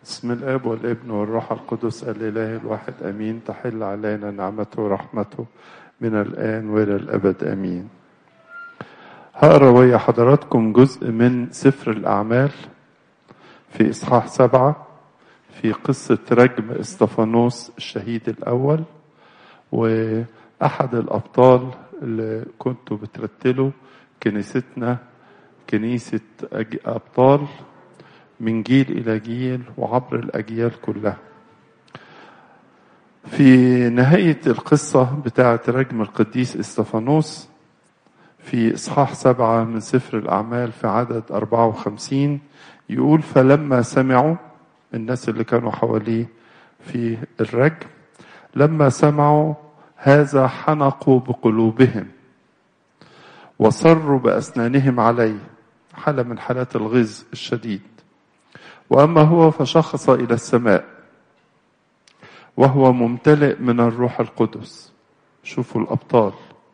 بسم الاب والابن والروح القدس الاله الواحد امين تحل علينا نعمته ورحمته من الان والى الابد امين هقرا ويا حضراتكم جزء من سفر الاعمال في اصحاح سبعه في قصه رجم استفانوس الشهيد الاول واحد الابطال اللي كنتوا بترتلوا كنيستنا كنيسه ابطال من جيل إلى جيل وعبر الأجيال كلها في نهاية القصة بتاعة رجم القديس استفانوس في إصحاح سبعة من سفر الأعمال في عدد 54 يقول فلما سمعوا الناس اللي كانوا حواليه في الرجم لما سمعوا هذا حنقوا بقلوبهم وصروا بأسنانهم عليه حالة من حالات الغز الشديد واما هو فشخص الى السماء وهو ممتلئ من الروح القدس شوفوا الابطال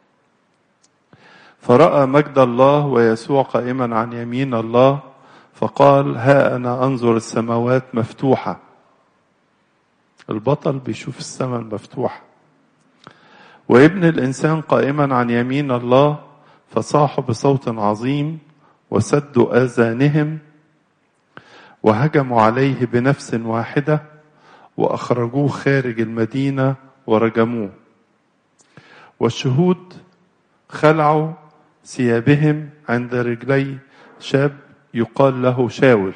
فراى مجد الله ويسوع قائما عن يمين الله فقال ها انا انظر السماوات مفتوحه البطل بيشوف السماء المفتوحه وابن الانسان قائما عن يمين الله فصاحوا بصوت عظيم وسدوا اذانهم وهجموا عليه بنفس واحدة وأخرجوه خارج المدينة ورجموه والشهود خلعوا ثيابهم عند رجلي شاب يقال له شاول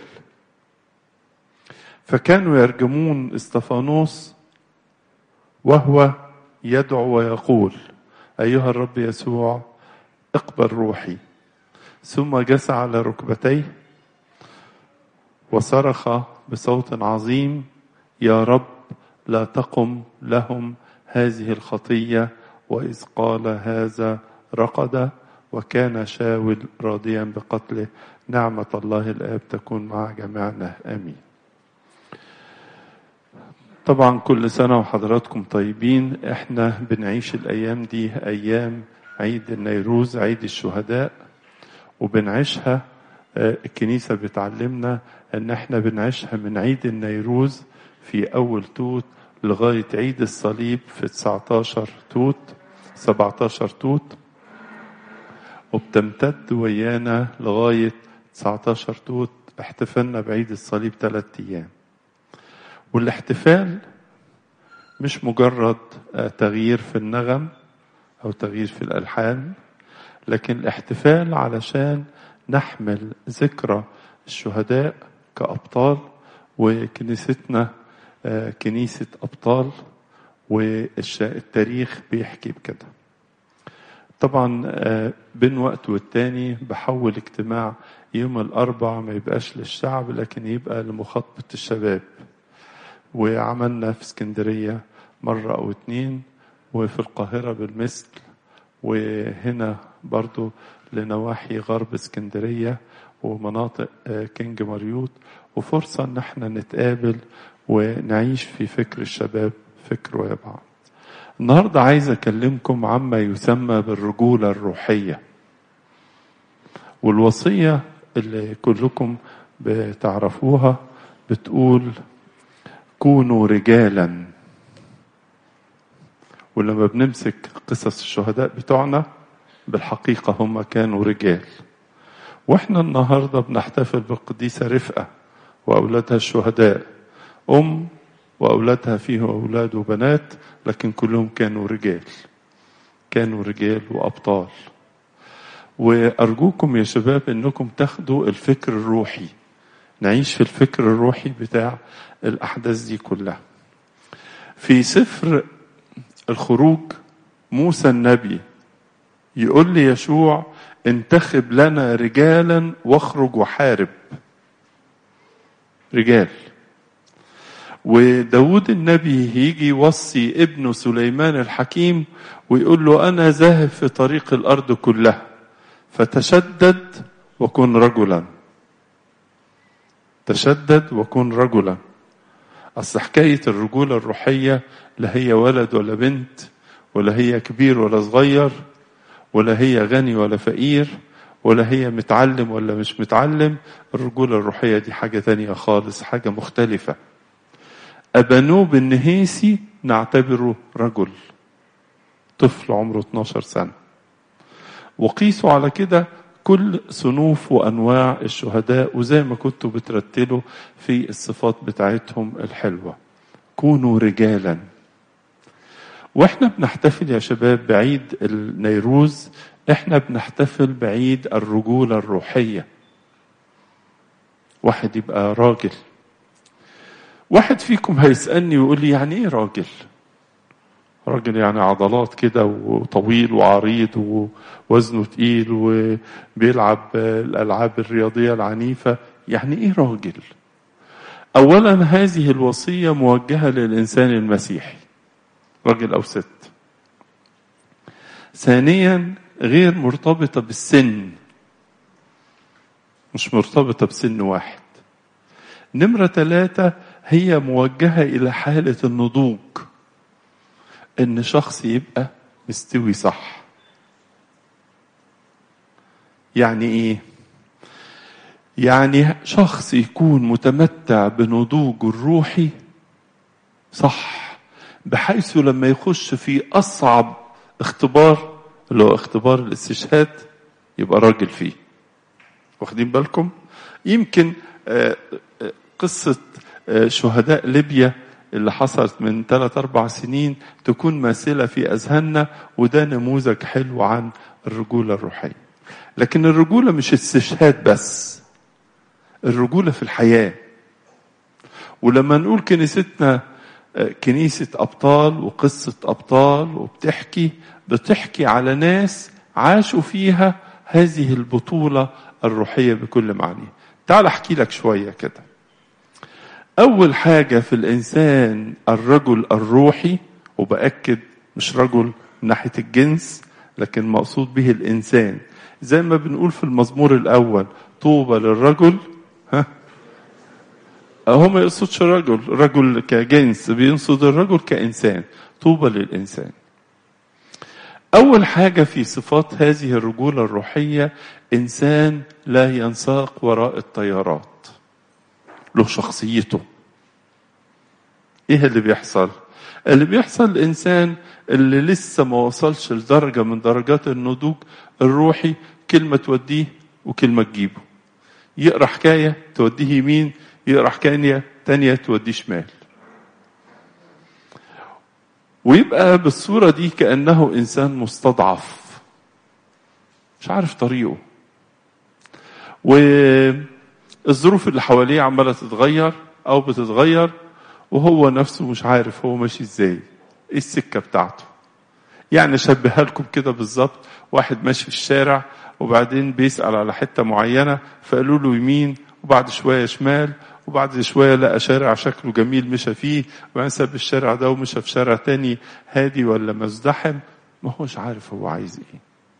فكانوا يرجمون استفانوس وهو يدعو ويقول أيها الرب يسوع اقبل روحي ثم جس على ركبتيه وصرخ بصوت عظيم يا رب لا تقم لهم هذه الخطيه واذ قال هذا رقد وكان شاول راضيا بقتله نعمه الله الاب تكون مع جميعنا امين طبعا كل سنه وحضراتكم طيبين احنا بنعيش الايام دي ايام عيد النيروز عيد الشهداء وبنعيشها الكنيسة بتعلمنا ان احنا بنعيشها من عيد النيروز في اول توت لغاية عيد الصليب في 19 توت 17 توت وبتمتد ويانا لغاية 19 توت احتفلنا بعيد الصليب ثلاثة ايام والاحتفال مش مجرد تغيير في النغم او تغيير في الالحان لكن الاحتفال علشان نحمل ذكرى الشهداء كأبطال وكنيستنا كنيسة أبطال والتاريخ بيحكي بكده طبعا بين وقت والتاني بحول اجتماع يوم الأربع ما يبقاش للشعب لكن يبقى لمخاطبة الشباب وعملنا في اسكندرية مرة أو اتنين وفي القاهرة بالمثل وهنا برضو لنواحي غرب اسكندرية ومناطق كينج مريوط وفرصة ان احنا نتقابل ونعيش في فكر الشباب فكر ويا بعض النهاردة عايز اكلمكم عما يسمى بالرجولة الروحية والوصية اللي كلكم بتعرفوها بتقول كونوا رجالا ولما بنمسك قصص الشهداء بتوعنا بالحقيقة هم كانوا رجال واحنا النهاردة بنحتفل بالقديسة رفقة وأولادها الشهداء أم وأولادها فيه أولاد وبنات لكن كلهم كانوا رجال كانوا رجال وأبطال وأرجوكم يا شباب أنكم تاخدوا الفكر الروحي نعيش في الفكر الروحي بتاع الأحداث دي كلها في سفر الخروج موسى النبي يقول لي يشوع انتخب لنا رجالا واخرج وحارب رجال وداود النبي يجي يوصي ابنه سليمان الحكيم ويقول له أنا ذاهب في طريق الأرض كلها فتشدد وكن رجلا تشدد وكن رجلا أصل حكاية الرجولة الروحية لا هي ولد ولا بنت ولا هي كبير ولا صغير ولا هي غني ولا فقير ولا هي متعلم ولا مش متعلم الرجولة الروحية دي حاجة تانية خالص حاجة مختلفة أبانوب النهيسي نعتبره رجل طفل عمره 12 سنة وقيسوا على كده كل صنوف وأنواع الشهداء وزي ما كنتوا بترتلوا في الصفات بتاعتهم الحلوة كونوا رجالا واحنا بنحتفل يا شباب بعيد النيروز احنا بنحتفل بعيد الرجولة الروحية واحد يبقى راجل واحد فيكم هيسألني ويقول لي يعني ايه راجل راجل يعني عضلات كده وطويل وعريض ووزنه تقيل وبيلعب الألعاب الرياضية العنيفة يعني ايه راجل أولا هذه الوصية موجهة للإنسان المسيحي راجل أو ست ثانيا غير مرتبطة بالسن مش مرتبطة بسن واحد نمرة ثلاثة هي موجهة إلى حالة النضوج إن شخص يبقى مستوي صح يعني إيه؟ يعني شخص يكون متمتع بنضوج الروحي صح بحيث لما يخش في أصعب اختبار اللي هو اختبار الاستشهاد يبقى راجل فيه واخدين بالكم يمكن قصة شهداء ليبيا اللي حصلت من ثلاث أربع سنين تكون ماثلة في أذهاننا وده نموذج حلو عن الرجولة الروحية لكن الرجولة مش استشهاد بس الرجولة في الحياة ولما نقول كنيستنا كنيسة أبطال وقصة أبطال وبتحكي بتحكي على ناس عاشوا فيها هذه البطولة الروحية بكل معنى تعال أحكي لك شوية كده أول حاجة في الإنسان الرجل الروحي وبأكد مش رجل من ناحية الجنس لكن مقصود به الإنسان زي ما بنقول في المزمور الأول طوبى للرجل ها هو ما يقصدش رجل رجل كجنس بيقصد الرجل كإنسان طوبى للإنسان أول حاجة في صفات هذه الرجولة الروحية إنسان لا ينساق وراء التيارات له شخصيته ايه اللي بيحصل اللي بيحصل الانسان اللي لسه ما وصلش لدرجه من درجات النضوج الروحي كلمه توديه وكلمه تجيبه يقرا حكايه توديه يمين يقرا حكايه تانية توديه شمال ويبقى بالصوره دي كانه انسان مستضعف مش عارف طريقه والظروف اللي حواليه عماله تتغير او بتتغير وهو نفسه مش عارف هو ماشي ازاي ايه السكه بتاعته يعني شبهها لكم كده بالظبط واحد ماشي في الشارع وبعدين بيسأل على حتة معينة فقالوا له يمين وبعد شوية شمال وبعد شوية لقى شارع شكله جميل مشى فيه وبعدين ساب الشارع ده ومشى في شارع تاني هادي ولا مزدحم ما هوش عارف هو عايز ايه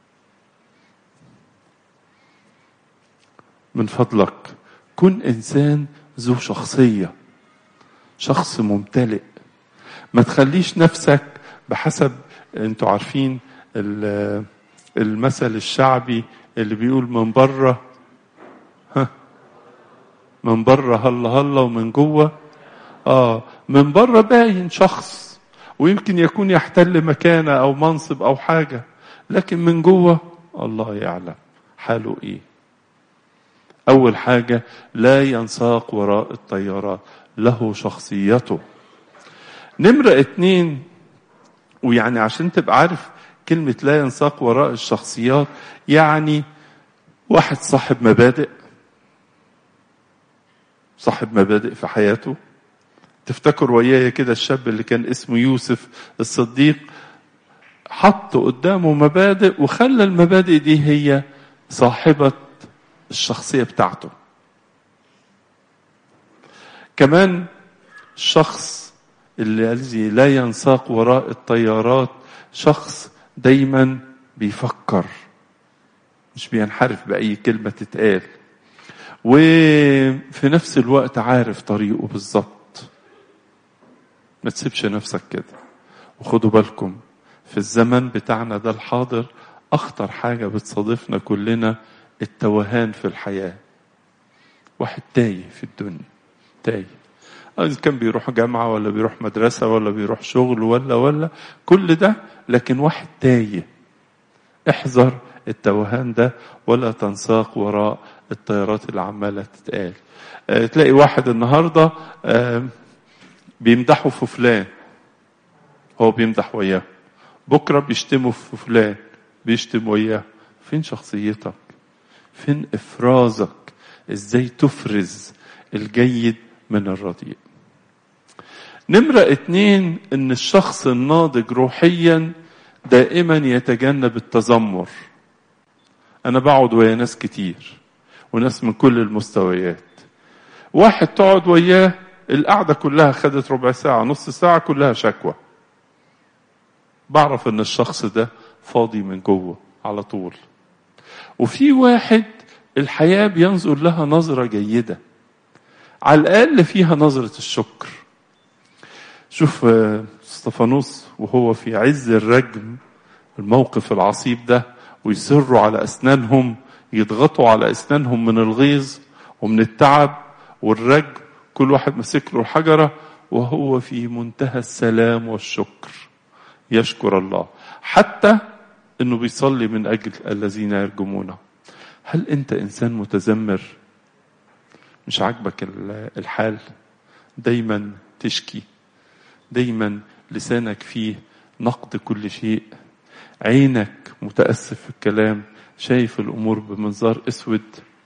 من فضلك كن انسان ذو شخصيه شخص ممتلئ ما تخليش نفسك بحسب انتوا عارفين المثل الشعبي اللي بيقول من بره ها من بره هلا هلا ومن جوه اه من بره باين شخص ويمكن يكون يحتل مكانه او منصب او حاجه لكن من جوه الله يعلم حاله ايه اول حاجه لا ينساق وراء التيارات له شخصيته نمرة اتنين ويعني عشان تبقى عارف كلمة لا ينساق وراء الشخصيات يعني واحد صاحب مبادئ صاحب مبادئ في حياته تفتكر ويايا كده الشاب اللي كان اسمه يوسف الصديق حط قدامه مبادئ وخلى المبادئ دي هي صاحبة الشخصية بتاعته كمان الشخص الذي لا ينساق وراء التيارات شخص دايما بيفكر مش بينحرف بأي كلمة تتقال وفي نفس الوقت عارف طريقه بالظبط ما تسيبش نفسك كده وخدوا بالكم في الزمن بتاعنا ده الحاضر أخطر حاجة بتصادفنا كلنا التوهان في الحياة واحد تايه في الدنيا تايه إذا كان بيروح جامعة ولا بيروح مدرسة ولا بيروح شغل ولا ولا كل ده لكن واحد تايه احذر التوهان ده ولا تنساق وراء الطيارات اللي عمالة تتقال اه تلاقي واحد النهاردة اه بيمدحوا في فلان هو بيمدح وياه بكرة بيشتموا في فلان بيشتم وياه فين شخصيتك فين افرازك ازاي تفرز الجيد من الرديء نمرة اتنين ان الشخص الناضج روحيا دائما يتجنب التذمر انا بقعد ويا ناس كتير وناس من كل المستويات واحد تقعد وياه القعدة كلها خدت ربع ساعة نص ساعة كلها شكوى بعرف ان الشخص ده فاضي من جوه على طول وفي واحد الحياة بينظر لها نظرة جيدة على الأقل فيها نظرة الشكر شوف استفانوس وهو في عز الرجم الموقف العصيب ده ويصروا على أسنانهم يضغطوا على أسنانهم من الغيظ ومن التعب والرجم كل واحد مسك له حجرة وهو في منتهى السلام والشكر يشكر الله حتى انه بيصلي من اجل الذين يرجمونه هل انت انسان متذمر مش عاجبك الحال دايما تشكي دايما لسانك فيه نقد كل شيء عينك متاسف في الكلام شايف الامور بمنظار اسود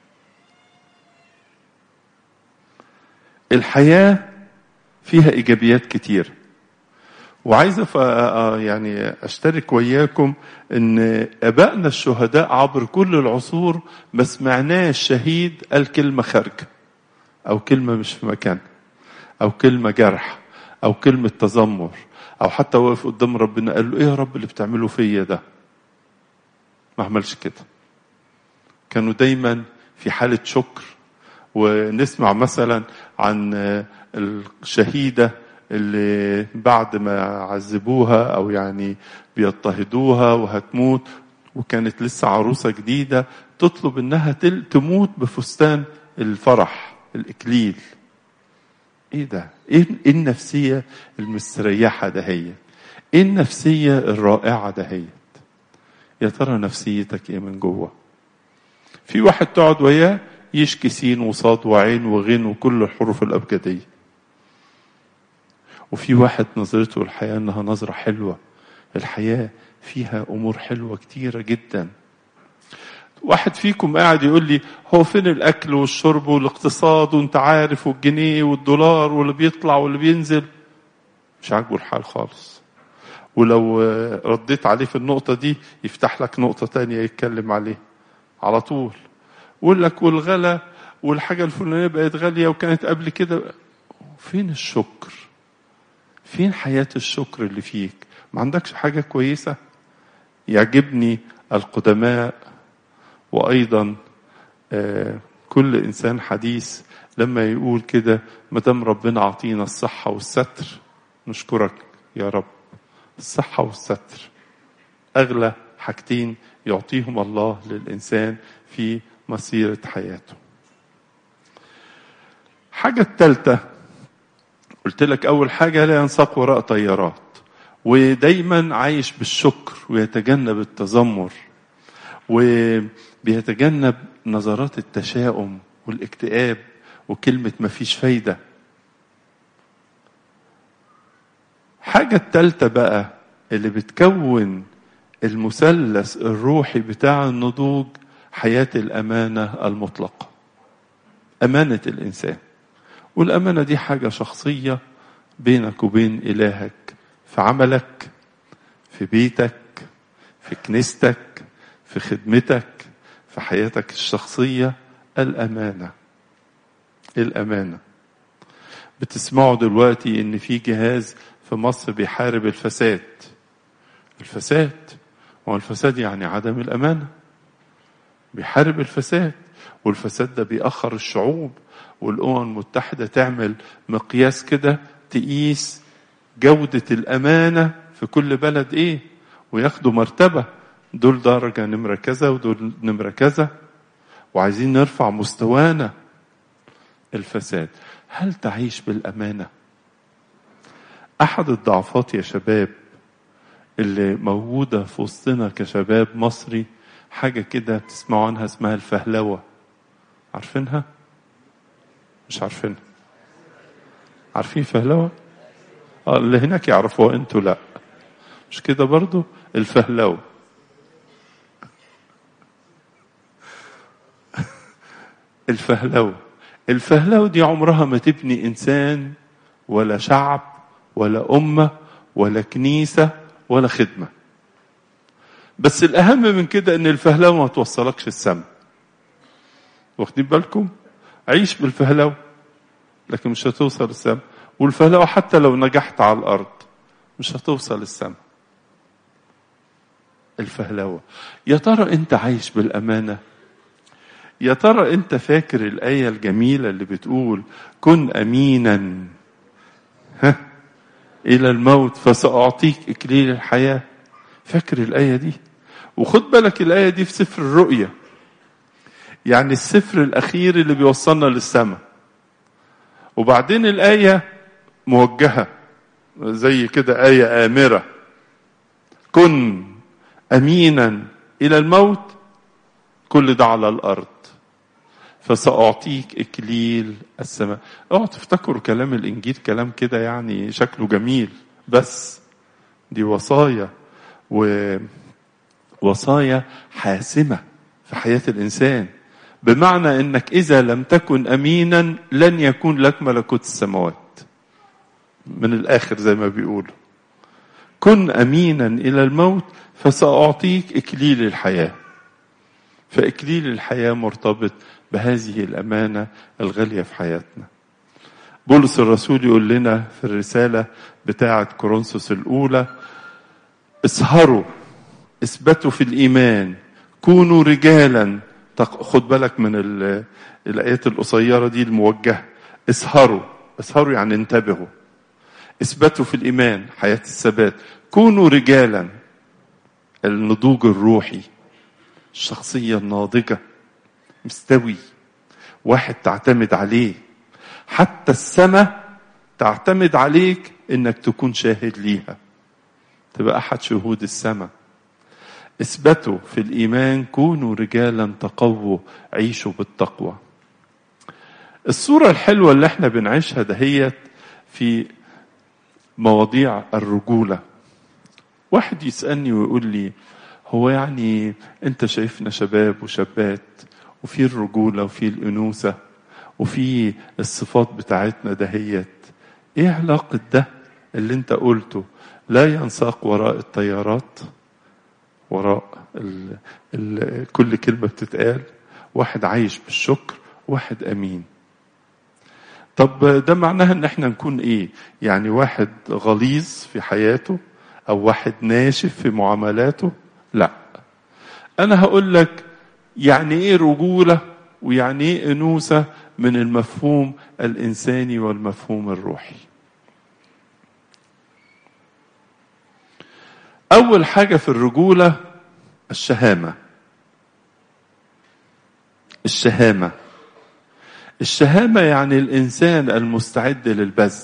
الحياه فيها ايجابيات كتير وعايز يعني اشترك وياكم ان ابائنا الشهداء عبر كل العصور ما سمعناه الشهيد قال كلمه خارجه او كلمه مش في مكان او كلمه جرح او كلمه تذمر او حتى وقف قدام ربنا قال له ايه يا رب اللي بتعمله فيا ده ما عملش كده كانوا دايما في حاله شكر ونسمع مثلا عن الشهيده اللي بعد ما عذبوها او يعني بيضطهدوها وهتموت وكانت لسه عروسه جديده تطلب انها تموت بفستان الفرح الاكليل ايه ده ايه النفسيه المستريحه دهيت ايه النفسيه الرائعه دهيت يا ترى نفسيتك ايه من جوه في واحد تقعد وياه يشكي سين وصاد وعين وغين وكل الحروف الابجديه وفي واحد نظرته الحياة انها نظرة حلوة الحياة فيها امور حلوة كتيرة جدا واحد فيكم قاعد يقول لي هو فين الاكل والشرب والاقتصاد وانت عارف والجنيه والدولار واللي بيطلع واللي بينزل مش عاجبه الحال خالص ولو رديت عليه في النقطة دي يفتح لك نقطة تانية يتكلم عليه على طول ويقول لك والغلا والحاجة الفلانية بقت غالية وكانت قبل كده فين الشكر فين حياة الشكر اللي فيك ما عندكش حاجة كويسة يعجبني القدماء وأيضا آه كل إنسان حديث لما يقول كده ما دام ربنا عطينا الصحة والستر نشكرك يا رب الصحة والستر أغلى حاجتين يعطيهم الله للإنسان في مسيرة حياته حاجة الثالثة قلت لك أول حاجة لا ينساق وراء طيارات ودايما عايش بالشكر ويتجنب التذمر وبيتجنب نظرات التشاؤم والاكتئاب وكلمة مفيش فايدة حاجة التالتة بقى اللي بتكون المثلث الروحي بتاع النضوج حياة الأمانة المطلقة أمانة الإنسان والأمانة دي حاجة شخصية بينك وبين إلهك في عملك في بيتك في كنيستك في خدمتك في حياتك الشخصية الأمانة الأمانة بتسمعوا دلوقتي إن في جهاز في مصر بيحارب الفساد الفساد هو الفساد يعني عدم الأمانة بيحارب الفساد والفساد ده بيأخر الشعوب والأمم المتحدة تعمل مقياس كده تقيس جودة الأمانة في كل بلد إيه وياخدوا مرتبة دول درجة نمرة كذا ودول نمرة كذا وعايزين نرفع مستوانا الفساد هل تعيش بالامانه احد الضعفات يا شباب اللي موجوده في وسطنا كشباب مصري حاجه كده تسمعوا عنها اسمها الفهلوه عارفينها مش عارفينها عارفين فهلوه اه اللي هناك يعرفوها انتوا لا مش كده برضو الفهلوه الفهلوه الفهلوه دي عمرها ما تبني انسان ولا شعب ولا امه ولا كنيسه ولا خدمه بس الاهم من كده ان الفهلوه ما توصلكش السما واخدين بالكم عيش بالفهلوه لكن مش هتوصل السما والفهلوه حتى لو نجحت على الارض مش هتوصل السما الفهلوه يا ترى انت عايش بالامانه يا ترى انت فاكر الايه الجميله اللي بتقول كن امينا ها الى الموت فساعطيك اكليل الحياه فاكر الايه دي وخد بالك الايه دي في سفر الرؤيا يعني السفر الاخير اللي بيوصلنا للسماء وبعدين الايه موجهه زي كده ايه امره كن امينا الى الموت كل ده على الارض فساعطيك اكليل السماء اوعوا تفتكروا كلام الانجيل كلام كده يعني شكله جميل بس دي وصايا ووصايا حاسمه في حياه الانسان بمعنى انك اذا لم تكن امينا لن يكون لك ملكوت السماوات من الاخر زي ما بيقولوا كن امينا الى الموت فساعطيك اكليل الحياه فاكليل الحياه مرتبط بهذه الامانه الغاليه في حياتنا بولس الرسول يقول لنا في الرساله بتاعه كورنثوس الاولى اسهروا اثبتوا في الايمان كونوا رجالا خد بالك من الايات القصيره دي الموجهه اسهروا اسهروا يعني انتبهوا اثبتوا في الايمان حياه الثبات كونوا رجالا النضوج الروحي الشخصيه الناضجه مستوي واحد تعتمد عليه حتى السماء تعتمد عليك انك تكون شاهد ليها تبقى احد شهود السماء اثبتوا في الايمان كونوا رجالا تقووا عيشوا بالتقوى الصورة الحلوة اللي احنا بنعيشها دهيت في مواضيع الرجولة واحد يسألني ويقول لي هو يعني انت شايفنا شباب وشابات وفي الرجولة وفي الأنوثة وفي الصفات بتاعتنا دهيت ايه علاقة ده اللي انت قلته لا ينساق وراء التيارات وراء ال ال كل كلمة بتتقال واحد عايش بالشكر واحد أمين طب ده معناها ان احنا نكون ايه يعني واحد غليظ في حياته او واحد ناشف في معاملاته لا انا هقول لك يعني ايه رجوله ويعني ايه انوثه من المفهوم الانساني والمفهوم الروحي اول حاجه في الرجوله الشهامه الشهامه الشهامه يعني الانسان المستعد للبذل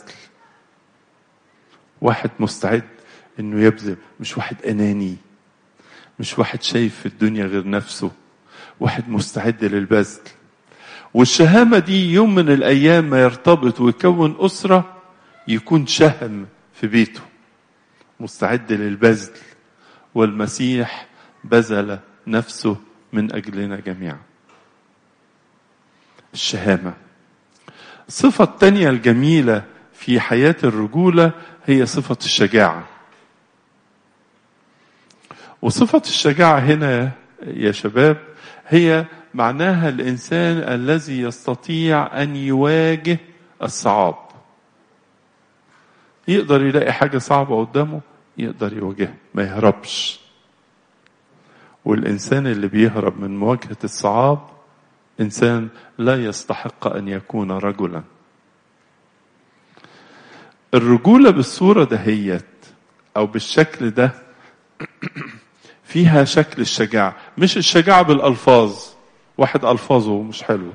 واحد مستعد انه يبذل مش واحد اناني مش واحد شايف في الدنيا غير نفسه واحد مستعد للبذل والشهامة دي يوم من الأيام ما يرتبط ويكون أسرة يكون شهم في بيته مستعد للبذل والمسيح بذل نفسه من أجلنا جميعا الشهامة الصفة الثانية الجميلة في حياة الرجولة هي صفة الشجاعة وصفة الشجاعة هنا يا شباب هي معناها الإنسان الذي يستطيع أن يواجه الصعاب يقدر يلاقي حاجة صعبة قدامه يقدر يواجهها ما يهربش والإنسان اللي بيهرب من مواجهة الصعاب إنسان لا يستحق أن يكون رجلا الرجولة بالصورة دهيت أو بالشكل ده فيها شكل الشجاعة مش الشجاعة بالألفاظ واحد ألفاظه مش حلوه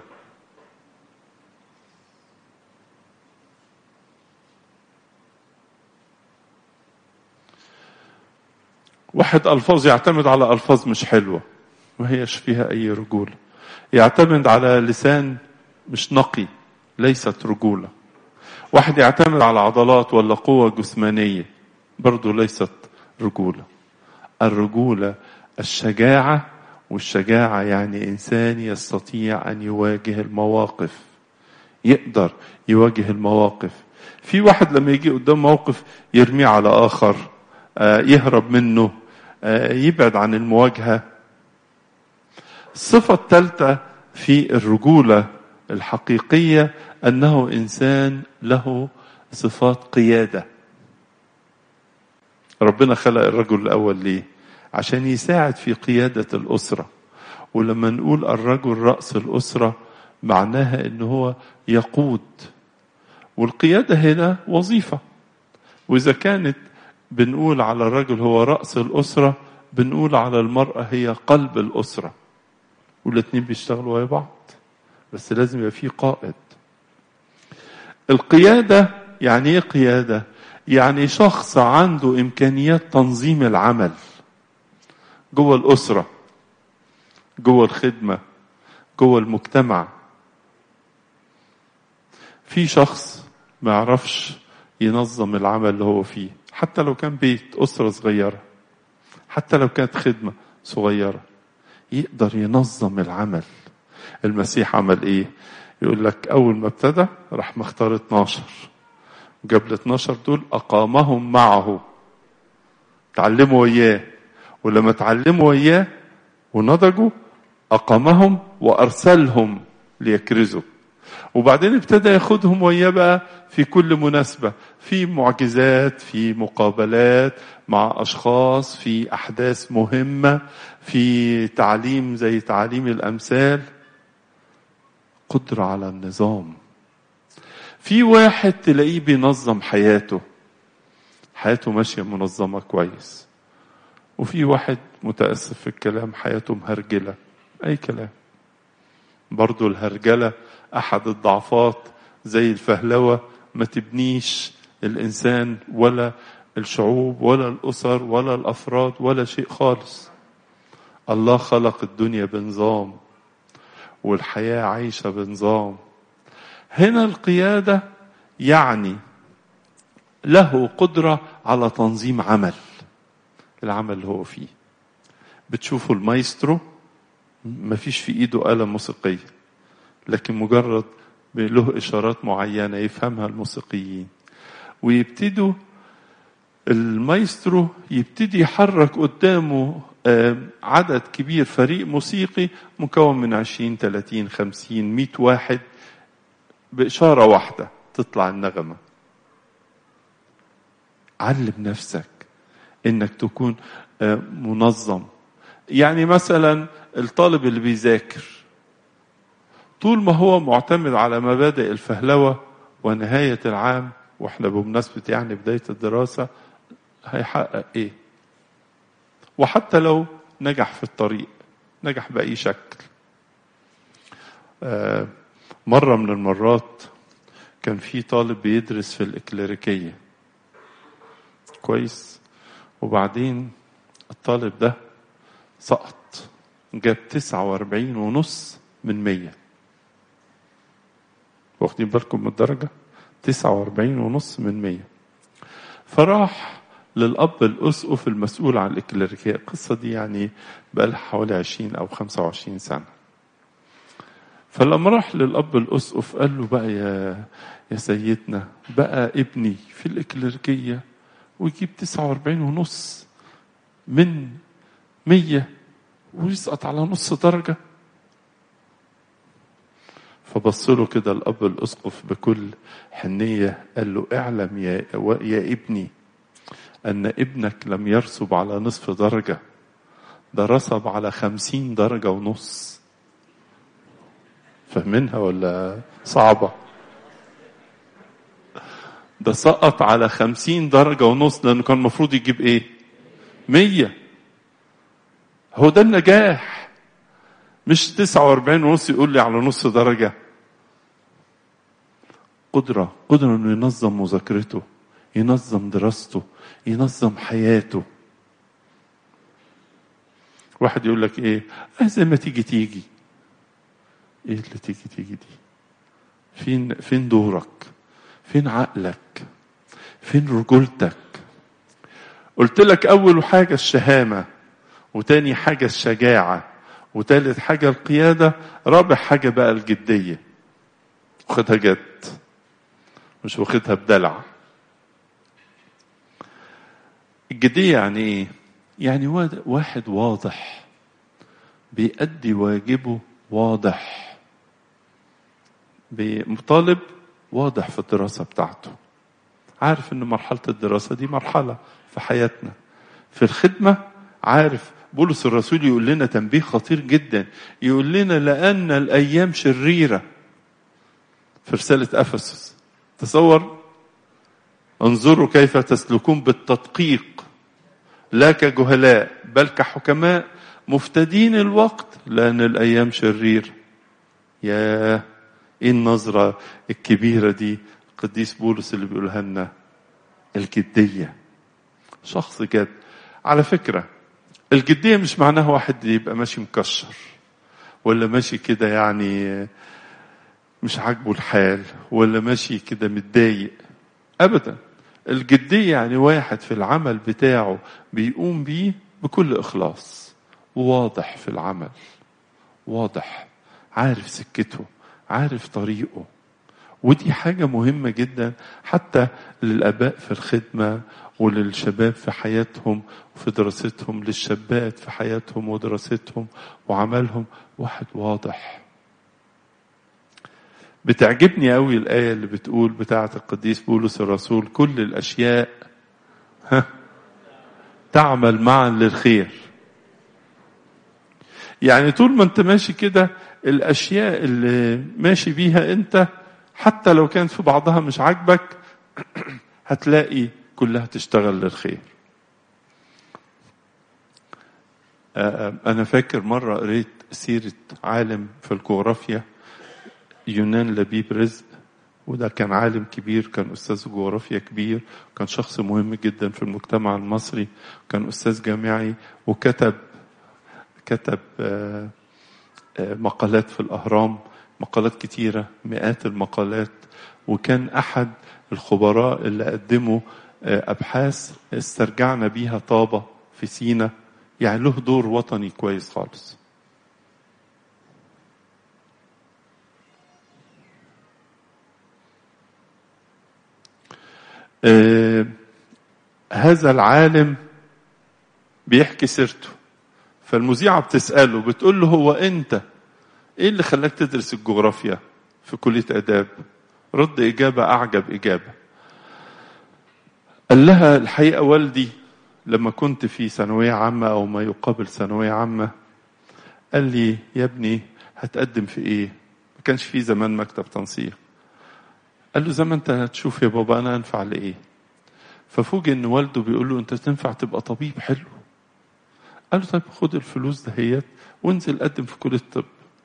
واحد ألفاظ يعتمد على ألفاظ مش حلوة ما هيش فيها أي رجولة يعتمد على لسان مش نقي ليست رجولة واحد يعتمد على عضلات ولا قوة جسمانية برضو ليست رجولة الرجولة الشجاعة والشجاعة يعني إنسان يستطيع أن يواجه المواقف يقدر يواجه المواقف في واحد لما يجي قدام موقف يرميه على آخر يهرب منه يبعد عن المواجهة الصفة الثالثة في الرجولة الحقيقية أنه إنسان له صفات قيادة ربنا خلق الرجل الأول ليه عشان يساعد في قيادة الأسرة ولما نقول الرجل رأس الأسرة معناها أنه هو يقود والقيادة هنا وظيفة وإذا كانت بنقول على الرجل هو رأس الأسرة بنقول على المرأة هي قلب الأسرة والاتنين بيشتغلوا ويا بعض بس لازم يبقى في قائد القيادة يعني ايه قيادة يعني شخص عنده إمكانيات تنظيم العمل جوه الأسرة جوه الخدمة جوه المجتمع في شخص ما يعرفش ينظم العمل اللي هو فيه حتى لو كان بيت أسرة صغيرة حتى لو كانت خدمة صغيرة يقدر ينظم العمل المسيح عمل ايه يقول لك اول ما ابتدى راح مختار 12 جاب ال 12 دول اقامهم معه تعلموا وياه ولما تعلموا وياه ونضجوا اقامهم وارسلهم ليكرزوا وبعدين ابتدى ياخدهم وياه بقى في كل مناسبة في معجزات في مقابلات مع أشخاص في أحداث مهمة في تعليم زي تعليم الأمثال قدرة على النظام في واحد تلاقيه بينظم حياته حياته ماشية منظمة كويس وفي واحد متأسف في الكلام حياته مهرجلة أي كلام برضو الهرجلة أحد الضعفات زي الفهلوة ما تبنيش الإنسان ولا الشعوب ولا الأسر ولا الأفراد ولا شيء خالص الله خلق الدنيا بنظام والحياة عايشة بنظام هنا القيادة يعني له قدرة على تنظيم عمل العمل اللي هو فيه بتشوفوا المايسترو ما فيش في ايده آلة موسيقية لكن مجرد له إشارات معينة يفهمها الموسيقيين ويبتدوا المايسترو يبتدي يحرك قدامه عدد كبير فريق موسيقي مكون من 20 30 50 100 واحد بإشارة واحدة تطلع النغمة علم نفسك انك تكون منظم يعني مثلا الطالب اللي بيذاكر طول ما هو معتمد على مبادئ الفهلوة ونهاية العام واحنا بمناسبة يعني بداية الدراسة هيحقق ايه وحتى لو نجح في الطريق نجح بأي شكل آه مرة من المرات كان في طالب بيدرس في الإكليريكية كويس وبعدين الطالب ده سقط جاب تسعة واربعين ونص من مية واخدين بالكم من الدرجة تسعة واربعين ونص من مية فراح للأب الأسقف المسؤول عن الإكليريكية القصة دي يعني بقى حوالي عشرين أو خمسة وعشرين سنة فلما راح للأب الأسقف قال له بقى يا يا سيدنا بقى ابني في الإكليريكية ويجيب تسعة واربعين ونص من مية ويسقط على نص درجة فبص له كده الأب الأسقف بكل حنية قال له اعلم يا, يا ابني أن ابنك لم يرسب على نصف درجة ده رسب على خمسين درجة ونص فاهمينها ولا صعبة ده سقط على خمسين درجة ونص لأنه كان المفروض يجيب إيه مية هو ده النجاح مش 49 ونص يقول لي على نص درجة قدرة قدرة انه ينظم مذاكرته ينظم دراسته ينظم حياته واحد يقول لك ايه اه زي ما تيجي تيجي ايه اللي تيجي تيجي دي فين فين دورك فين عقلك فين رجولتك قلت لك اول حاجه الشهامه وتاني حاجه الشجاعه وتالت حاجه القياده رابع حاجه بقى الجديه واخدها جد مش واخدها بدلع الجديه يعني ايه يعني واحد واضح بيأدي واجبه واضح بمطالب واضح في الدراسة بتاعته عارف ان مرحلة الدراسة دي مرحلة في حياتنا في الخدمة عارف بولس الرسول يقول لنا تنبيه خطير جدا يقول لنا لأن الأيام شريرة في رسالة أفسس تصور انظروا كيف تسلكون بالتدقيق لا كجهلاء بل كحكماء مفتدين الوقت لأن الأيام شرير يا إيه النظرة الكبيرة دي القديس بولس اللي بيقولها لنا الجدية شخص جد على فكرة الجدية مش معناها واحد يبقى ماشي مكشر ولا ماشي كده يعني مش عاجبه الحال ولا ماشي كده متضايق أبدا الجدية يعني واحد في العمل بتاعه بيقوم بيه بكل إخلاص واضح في العمل واضح عارف سكته عارف طريقه ودي حاجة مهمة جدا حتى للآباء في الخدمة وللشباب في حياتهم وفي دراستهم للشابات في حياتهم ودراستهم وعملهم واحد واضح بتعجبني قوي الآية اللي بتقول بتاعة القديس بولس الرسول كل الأشياء ها تعمل معا للخير يعني طول ما انت ماشي كده الأشياء اللي ماشي بيها انت حتى لو كانت في بعضها مش عاجبك هتلاقي كلها تشتغل للخير أنا فاكر مرة قريت سيرة عالم في الجغرافيا يونان لبيب رزق وده كان عالم كبير كان أستاذ جغرافيا كبير كان شخص مهم جدا في المجتمع المصري كان أستاذ جامعي وكتب كتب مقالات في الأهرام مقالات كتيرة مئات المقالات وكان أحد الخبراء اللي قدموا أبحاث استرجعنا بيها طابة في سينا يعني له دور وطني كويس خالص آه هذا العالم بيحكي سيرته فالمذيعة بتسأله بتقول له هو أنت إيه اللي خلاك تدرس الجغرافيا في كلية آداب رد إجابة أعجب إجابة قال لها الحقيقة والدي لما كنت في ثانوية عامة أو ما يقابل ثانوية عامة قال لي يا ابني هتقدم في إيه ما كانش في زمان مكتب تنسيق قال له زي ما انت هتشوف يا بابا انا انفع لايه ففوجئ ان والده بيقول له انت تنفع تبقى طبيب حلو قال له طيب خد الفلوس دهيت وانزل قدم في كليه الطب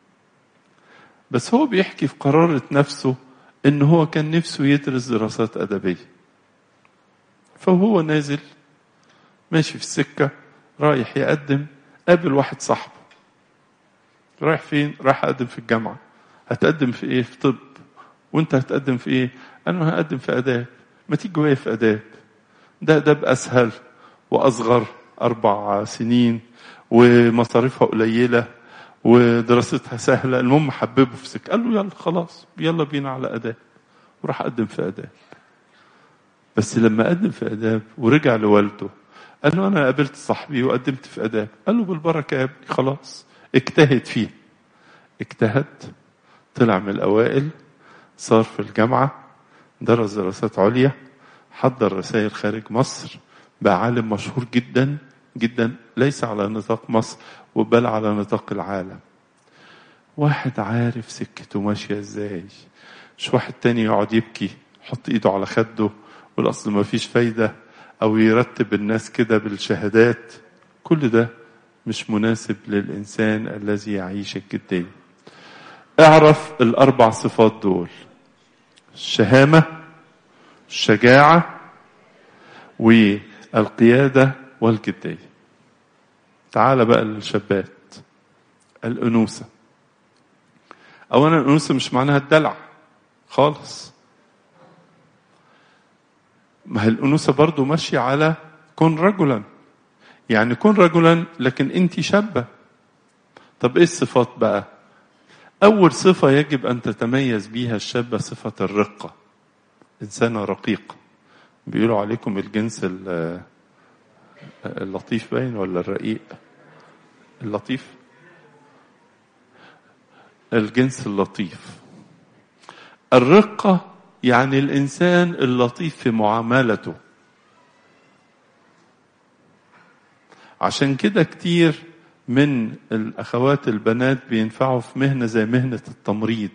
بس هو بيحكي في قرارة نفسه ان هو كان نفسه يدرس دراسات ادبيه فهو نازل ماشي في السكه رايح يقدم قابل واحد صاحبه رايح فين رايح اقدم في الجامعه هتقدم في ايه في طب وانت هتقدم في ايه انا هقدم في اداب ما تيجي وهي في اداب ده اداب اسهل واصغر اربع سنين ومصاريفها قليله ودراستها سهله المهم حببه في سكه قال له يلا خلاص يلا بينا على اداب وراح قدم في اداب بس لما قدم في اداب ورجع لوالده قال له انا قابلت صاحبي وقدمت في اداب قال له بالبركه يا ابني خلاص اجتهد فيه اجتهد طلع من الاوائل صار في الجامعة درس دراسات عليا حضر رسائل خارج مصر بقى عالم مشهور جدا جدا ليس على نطاق مصر بل على نطاق العالم واحد عارف سكته ماشية ازاي مش واحد تاني يقعد يبكي يحط ايده على خده والاصل ما فيش فايدة او يرتب الناس كده بالشهادات كل ده مش مناسب للإنسان الذي يعيش الجدية اعرف الأربع صفات دول الشهامة الشجاعة والقيادة والجدية تعال بقى للشابات الأنوثة أولا الأنوثة مش معناها الدلع خالص ما هي الأنوثة برضو ماشية على كن رجلا يعني كن رجلا لكن أنت شابة طب إيه الصفات بقى أول صفة يجب أن تتميز بها الشابة صفة الرقة إنسانة رقيقة بيقولوا عليكم الجنس اللطيف باين ولا الرقيق اللطيف الجنس اللطيف الرقة يعني الإنسان اللطيف في معاملته عشان كده كتير من الأخوات البنات بينفعوا في مهنة زي مهنة التمريض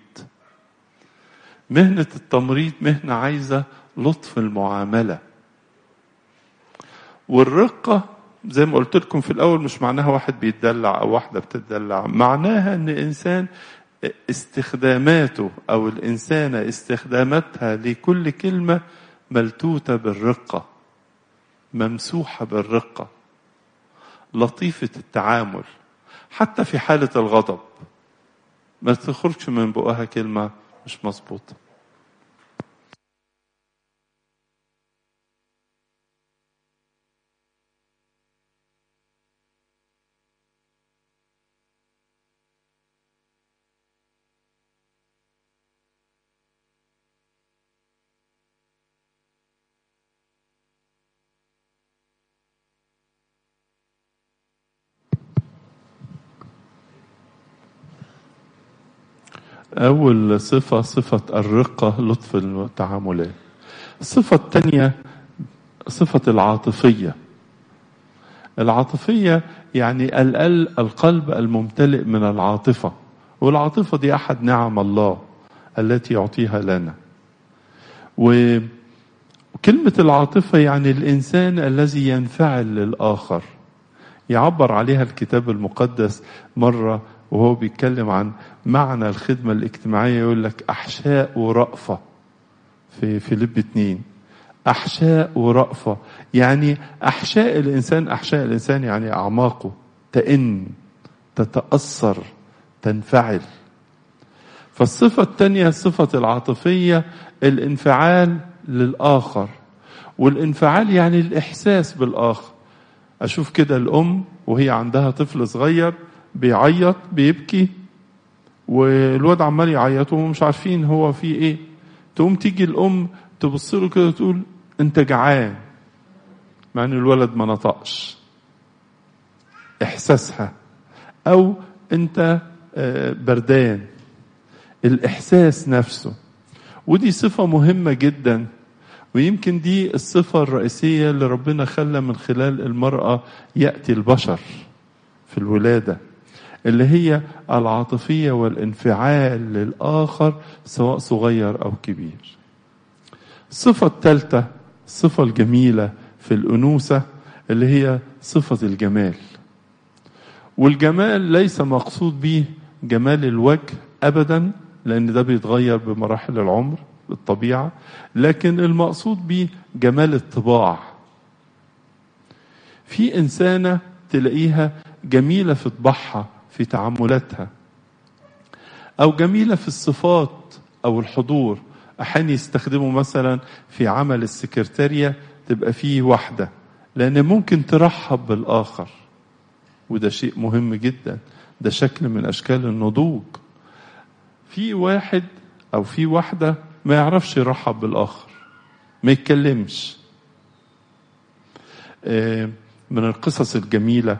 مهنة التمريض مهنة عايزة لطف المعاملة والرقة زي ما قلت لكم في الأول مش معناها واحد بيتدلع أو واحدة بتتدلع معناها أن إنسان استخداماته أو الإنسانة استخداماتها لكل كلمة ملتوتة بالرقة ممسوحة بالرقة لطيفة التعامل حتى في حالة الغضب ما تخرجش من بقها كلمة مش مظبوطة أول صفة صفة الرقة لطف التعاملات الصفة الثانية صفة العاطفية العاطفية يعني القلب الممتلئ من العاطفة والعاطفة دي أحد نعم الله التي يعطيها لنا وكلمة العاطفة يعني الإنسان الذي ينفعل للآخر يعبر عليها الكتاب المقدس مرة وهو بيتكلم عن معنى الخدمة الاجتماعية يقول لك أحشاء ورأفة في فيليب اتنين أحشاء ورأفة يعني أحشاء الإنسان أحشاء الإنسان يعني أعماقه تئن تتأثر تنفعل فالصفة الثانية الصفة العاطفية الانفعال للآخر والانفعال يعني الإحساس بالآخر أشوف كده الأم وهي عندها طفل صغير بيعيط بيبكي والواد عمال يعيط وهم مش عارفين هو في ايه تقوم تيجي الام تبص له كده تقول انت جعان مع ان الولد ما نطقش احساسها او انت بردان الاحساس نفسه ودي صفه مهمه جدا ويمكن دي الصفه الرئيسيه اللي ربنا خلى من خلال المراه ياتي البشر في الولاده اللي هي العاطفية والانفعال للآخر سواء صغير أو كبير الصفة الثالثة الصفة الجميلة في الأنوثة اللي هي صفة الجمال والجمال ليس مقصود به جمال الوجه أبدا لأن ده بيتغير بمراحل العمر بالطبيعة لكن المقصود به جمال الطباع في إنسانة تلاقيها جميلة في طباعها في تعاملاتها أو جميلة في الصفات أو الحضور أحيانا يستخدموا مثلا في عمل السكرتارية تبقى فيه واحدة لأن ممكن ترحب بالآخر وده شيء مهم جدا ده شكل من أشكال النضوج في واحد أو في واحدة ما يعرفش يرحب بالآخر ما يتكلمش من القصص الجميله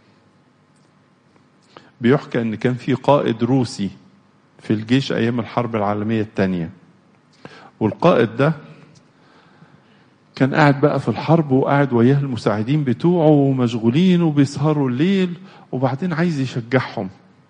بيحكى ان كان في قائد روسي في الجيش ايام الحرب العالميه الثانيه والقائد ده كان قاعد بقى في الحرب وقاعد وياه المساعدين بتوعه ومشغولين وبيسهروا الليل وبعدين عايز يشجعهم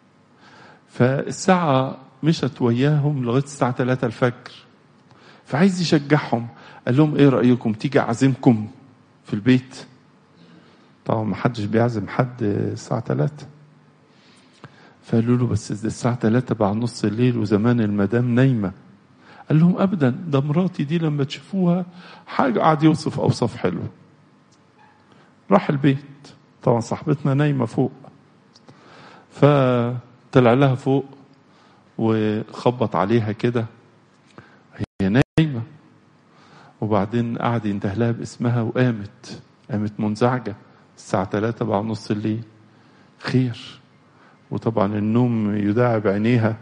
فالساعة مشت وياهم لغاية الساعة 3 الفجر فعايز يشجعهم قال لهم ايه رأيكم تيجي أعزمكم في البيت طبعا ما حدش بيعزم حد الساعة 3 فقالوا له بس الساعة 3 بعد نص الليل وزمان المدام نايمة قال لهم أبدا ده مراتي دي لما تشوفوها حاجة قاعد يوصف أوصاف حلوة راح البيت طبعا صاحبتنا نايمة فوق فطلع لها فوق وخبط عليها كده هي نايمة وبعدين قعد ينده لها باسمها وقامت قامت منزعجة الساعة ثلاثة بعد نص الليل خير وطبعا النوم يداعب عينيها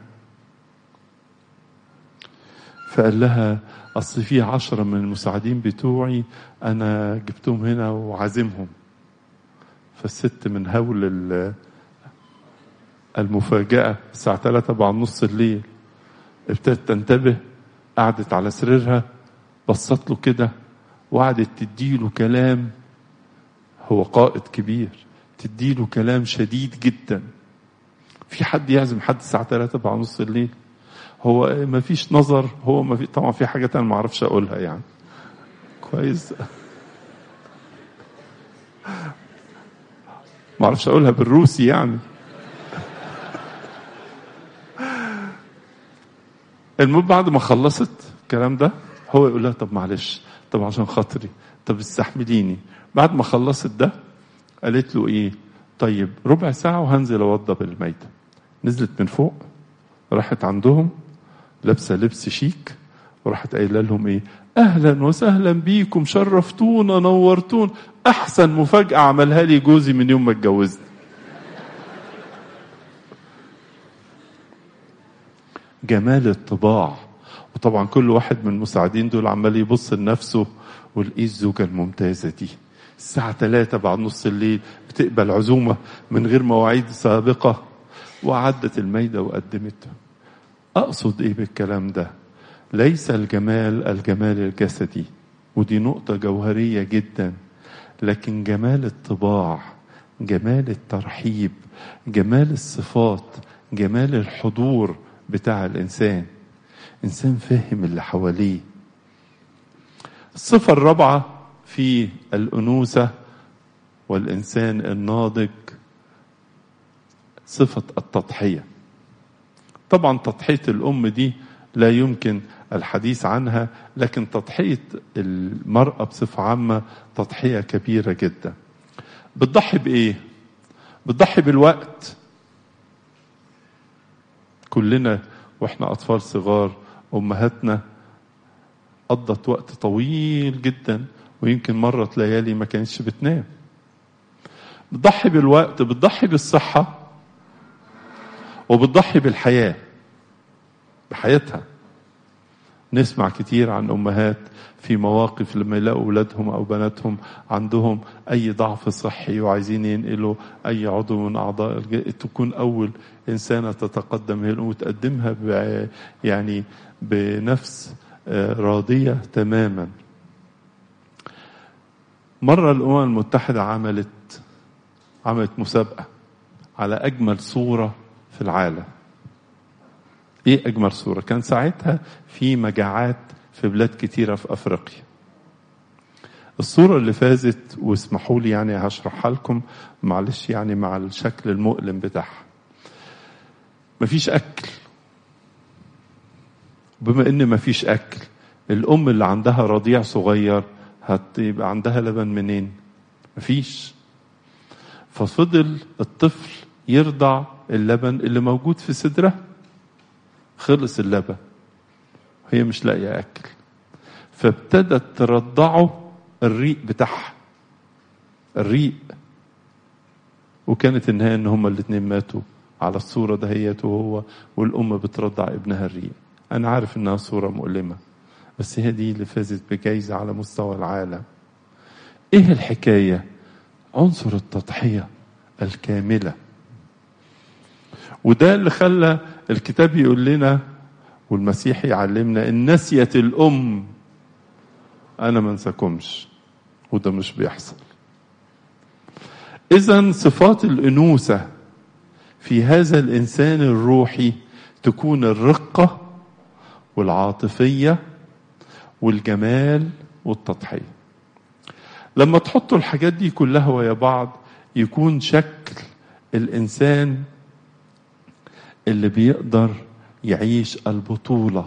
فقال لها أصل في عشرة من المساعدين بتوعي أنا جبتهم هنا وعازمهم فالست من هول المفاجأة الساعة ثلاثة بعد نص الليل ابتدت تنتبه قعدت على سريرها بصت له كده وقعدت تديله كلام هو قائد كبير تديله كلام شديد جدا في حد يعزم حد الساعة 3 بعد نص الليل هو ما فيش نظر هو ما في طبعا في حاجات انا ما اعرفش اقولها يعني كويس ما اعرفش اقولها بالروسي يعني المهم بعد ما خلصت الكلام ده هو يقول لها طب معلش طب عشان خاطري طب استحمليني بعد ما خلصت ده قالت له ايه طيب ربع ساعة وهنزل اوضب الميتة نزلت من فوق راحت عندهم لابسة لبس شيك وراحت قايلة لهم ايه اهلا وسهلا بيكم شرفتونا نورتون احسن مفاجأة عملها لي جوزي من يوم ما اتجوزنا جمال الطباع وطبعا كل واحد من المساعدين دول عمال يبص لنفسه والايه الزوجة الممتازة دي الساعة ثلاثة بعد نص الليل بتقبل عزومة من غير مواعيد سابقة وعدت الميدة وقدمته أقصد إيه بالكلام ده ليس الجمال الجمال الجسدي ودي نقطة جوهرية جدا لكن جمال الطباع جمال الترحيب جمال الصفات جمال الحضور بتاع الإنسان إنسان فاهم اللي حواليه الصفة الرابعة في الأنوثة والإنسان الناضج صفة التضحية طبعا تضحية الأم دي لا يمكن الحديث عنها لكن تضحية المرأة بصفة عامة تضحية كبيرة جدا بتضحي بإيه؟ بتضحي بالوقت كلنا واحنا أطفال صغار أمهاتنا قضت وقت طويل جدا ويمكن مرت ليالي ما كانتش بتنام بتضحي بالوقت بتضحي بالصحة وبتضحي بالحياة بحياتها نسمع كتير عن أمهات في مواقف لما يلاقوا أولادهم أو بناتهم عندهم أي ضعف صحي وعايزين ينقلوا أي عضو من أعضاء تكون أول إنسانة تتقدم هي وتقدمها يعني بنفس راضية تماما مرة الأمم المتحدة عملت عملت مسابقة على أجمل صورة في العالم ايه اجمل صورة كان ساعتها في مجاعات في بلاد كتيرة في افريقيا الصورة اللي فازت واسمحوا لي يعني هشرحها لكم معلش يعني مع الشكل المؤلم بتاعها مفيش اكل بما ان مفيش اكل الام اللي عندها رضيع صغير هتبقى عندها لبن منين مفيش ففضل الطفل يرضع اللبن اللي موجود في صدرها خلص اللبن هي مش لاقيه اكل فابتدت ترضعه الريق بتاعها الريق وكانت النهايه ان هما الاثنين ماتوا على الصوره دهيت وهو والام بترضع ابنها الريق انا عارف انها صوره مؤلمه بس هي دي اللي فازت بجائزه على مستوى العالم ايه الحكايه عنصر التضحيه الكامله وده اللي خلى الكتاب يقول لنا والمسيح يعلمنا ان نسيت الام انا ما انساكمش وده مش بيحصل اذا صفات الانوثه في هذا الانسان الروحي تكون الرقه والعاطفيه والجمال والتضحيه لما تحطوا الحاجات دي كلها ويا بعض يكون شكل الإنسان اللي بيقدر يعيش البطولة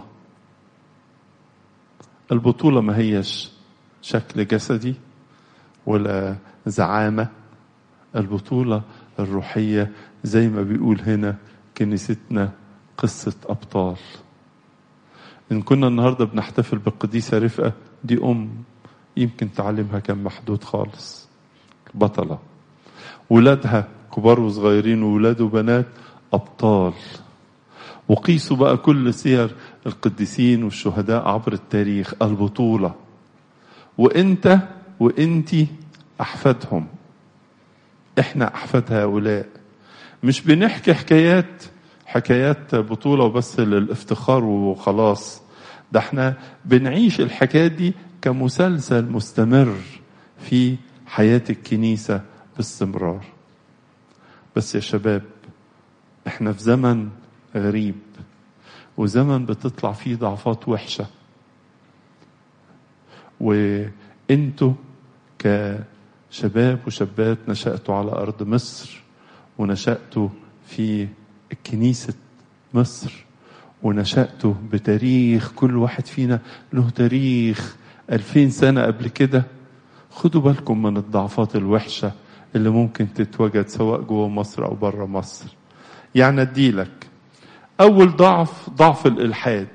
البطولة ما هيش شكل جسدي ولا زعامة البطولة الروحية زي ما بيقول هنا كنيستنا قصة أبطال إن كنا النهاردة بنحتفل بالقديسة رفقة دي أم يمكن تعليمها كان محدود خالص بطلة ولادها كبار وصغيرين وولاد وبنات أبطال وقيسوا بقى كل سير القديسين والشهداء عبر التاريخ البطولة وانت وانتي أحفادهم احنا أحفاد هؤلاء مش بنحكي حكايات حكايات بطولة وبس للافتخار وخلاص ده احنا بنعيش الحكايات دي كمسلسل مستمر في حياة الكنيسة باستمرار بس يا شباب احنا في زمن غريب وزمن بتطلع فيه ضعفات وحشة وانتوا كشباب وشابات نشأتوا على أرض مصر ونشأتوا في كنيسة مصر ونشأتوا بتاريخ كل واحد فينا له تاريخ ألفين سنة قبل كده خدوا بالكم من الضعفات الوحشة اللي ممكن تتوجد سواء جوه مصر أو بره مصر يعني أديلك أول ضعف ضعف الإلحاد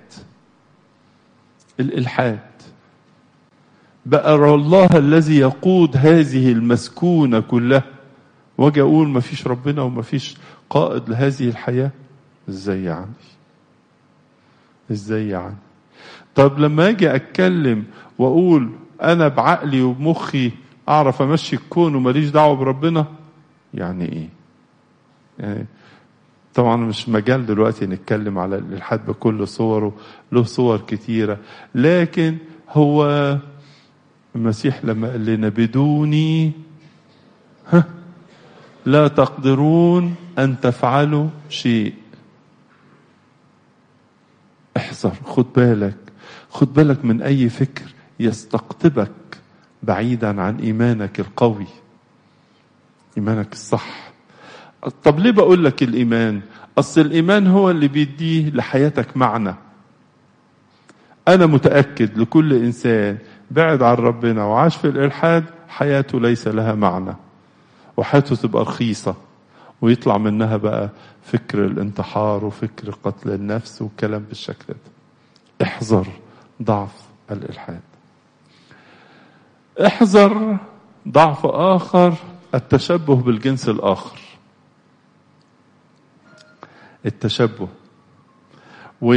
الإلحاد بقى الله الذي يقود هذه المسكونة كلها واجي أقول ما فيش ربنا وما فيش قائد لهذه الحياة ازاي يعني ازاي يعني طب لما اجي اتكلم واقول انا بعقلي وبمخي اعرف امشي الكون وماليش دعوه بربنا يعني ايه يعني طبعا مش مجال دلوقتي نتكلم على الالحاد بكل صوره له صور كتيره لكن هو المسيح لما قال لنا بدوني ها لا تقدرون ان تفعلوا شيء احذر خد بالك خد بالك من اي فكر يستقطبك بعيدا عن ايمانك القوي ايمانك الصح طب ليه بقول لك الايمان اصل الايمان هو اللي بيديه لحياتك معنى انا متاكد لكل انسان بعد عن ربنا وعاش في الالحاد حياته ليس لها معنى وحياته تبقى رخيصه ويطلع منها بقى فكر الانتحار وفكر قتل النفس والكلام بالشكل ده احذر ضعف الالحاد احذر ضعف اخر التشبه بالجنس الاخر التشبه و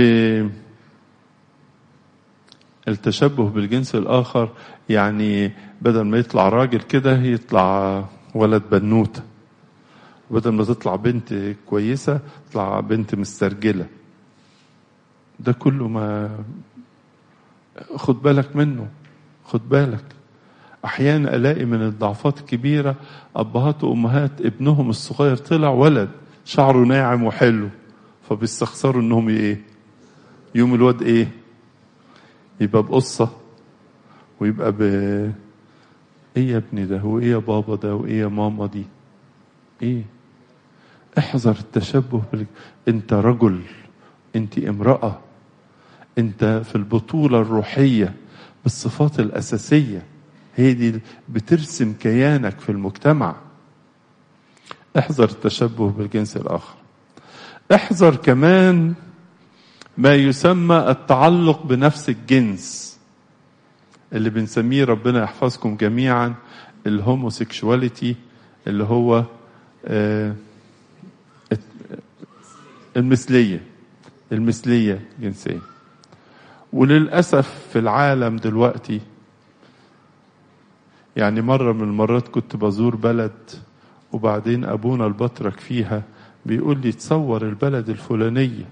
التشبه بالجنس الاخر يعني بدل ما يطلع راجل كده يطلع ولد بنوته بدل ما تطلع بنت كويسة تطلع بنت مسترجلة ده كله ما خد بالك منه خد بالك أحيانا ألاقي من الضعفات الكبيرة أبهات وأمهات ابنهم الصغير طلع ولد شعره ناعم وحلو فبيستخسروا إنهم إيه يوم الواد إيه يبقى بقصة ويبقى ب إيه يا ابني ده وإيه يا بابا ده وإيه يا ماما دي إيه احذر التشبه بال... انت رجل انت امرأة انت في البطولة الروحية بالصفات الأساسية هي دي بترسم كيانك في المجتمع احذر التشبه بالجنس الآخر احذر كمان ما يسمى التعلق بنفس الجنس اللي بنسميه ربنا يحفظكم جميعا الهوموسيكشواليتي اللي هو آه المثلية المثلية جنسية وللأسف في العالم دلوقتي يعني مرة من المرات كنت بزور بلد وبعدين أبونا البطرك فيها بيقول لي تصور البلد الفلانية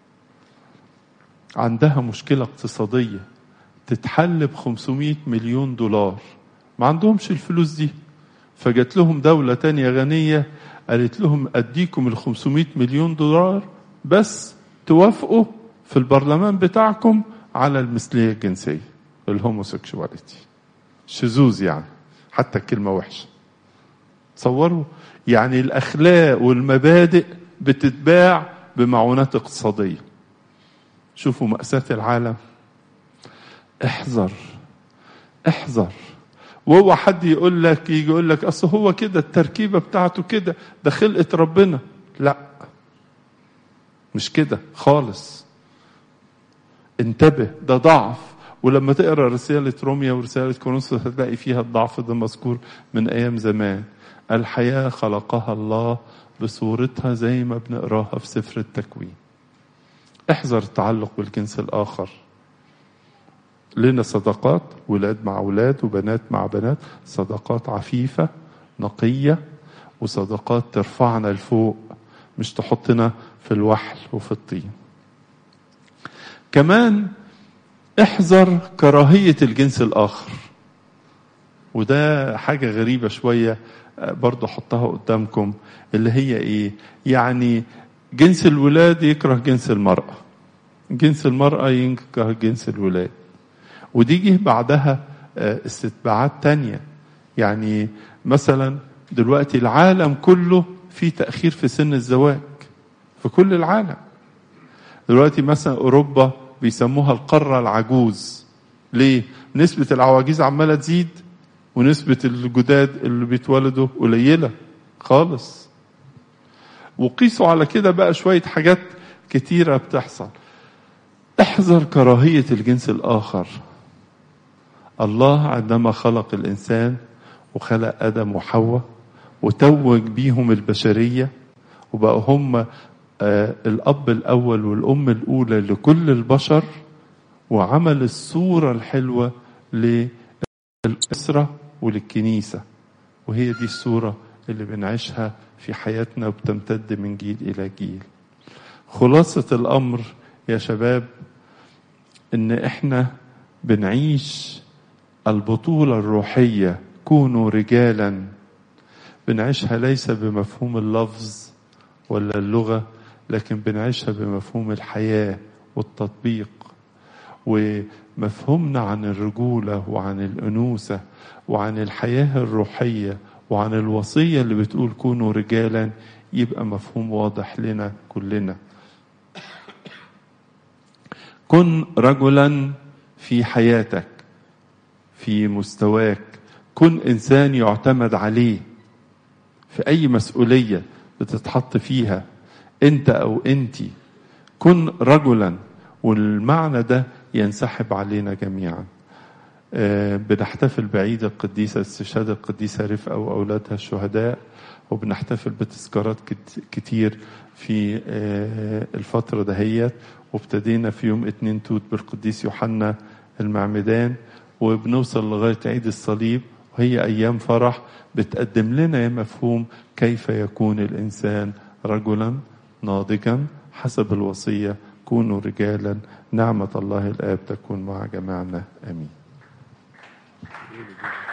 عندها مشكلة اقتصادية تتحل ب 500 مليون دولار ما عندهمش الفلوس دي فجت لهم دولة تانية غنية قالت لهم أديكم ال 500 مليون دولار بس توافقوا في البرلمان بتاعكم على المثلية الجنسية الهوموسيكشواليتي شذوذ يعني حتى الكلمة وحشة تصوروا يعني الأخلاق والمبادئ بتتباع بمعونات اقتصادية شوفوا مأساة العالم احذر احذر وهو حد يقول لك يجي يقول لك اصل هو كده التركيبه بتاعته كده ده خلقه ربنا لا مش كده خالص انتبه ده ضعف ولما تقرا رساله روميا ورساله كورنثوس هتلاقي فيها الضعف ده مذكور من ايام زمان الحياه خلقها الله بصورتها زي ما بنقراها في سفر التكوين احذر التعلق بالجنس الاخر لنا صداقات ولاد مع ولاد وبنات مع بنات صداقات عفيفة نقية وصداقات ترفعنا لفوق مش تحطنا في الوحل وفي الطين كمان احذر كراهية الجنس الآخر وده حاجة غريبة شوية برضو حطها قدامكم اللي هي ايه يعني جنس الولاد يكره جنس المرأة جنس المرأة يكره جنس الولاد ودي جه بعدها استتباعات تانية يعني مثلا دلوقتي العالم كله في تأخير في سن الزواج في كل العالم دلوقتي مثلا أوروبا بيسموها القارة العجوز ليه؟ نسبة العواجيز عمالة تزيد ونسبة الجداد اللي بيتولدوا قليلة خالص وقيسوا على كده بقى شوية حاجات كتيرة بتحصل احذر كراهية الجنس الآخر الله عندما خلق الإنسان وخلق آدم وحواء وتوج بيهم البشرية وبقوا هم آه الأب الأول والأم الأولى لكل البشر وعمل الصورة الحلوة للأسرة وللكنيسة وهي دي الصورة اللي بنعيشها في حياتنا وبتمتد من جيل إلى جيل خلاصة الأمر يا شباب إن إحنا بنعيش البطولة الروحية كونوا رجالا بنعيشها ليس بمفهوم اللفظ ولا اللغة لكن بنعيشها بمفهوم الحياة والتطبيق ومفهومنا عن الرجولة وعن الأنوثة وعن الحياة الروحية وعن الوصية اللي بتقول كونوا رجالا يبقى مفهوم واضح لنا كلنا كن رجلا في حياتك في مستواك كن انسان يعتمد عليه في اي مسؤوليه بتتحط فيها انت او انتي كن رجلا والمعنى ده ينسحب علينا جميعا آه بنحتفل بعيد القديسة استشهاد القديسة رفقة وأولادها الشهداء وبنحتفل بتذكارات كتير في آه الفترة دهيت وابتدينا في يوم اتنين توت بالقديس يوحنا المعمدان وبنوصل لغاية عيد الصليب وهي أيام فرح بتقدم لنا مفهوم كيف يكون الإنسان رجلا ناضجا حسب الوصية كونوا رجالا نعمة الله الآب تكون مع جميعنا آمين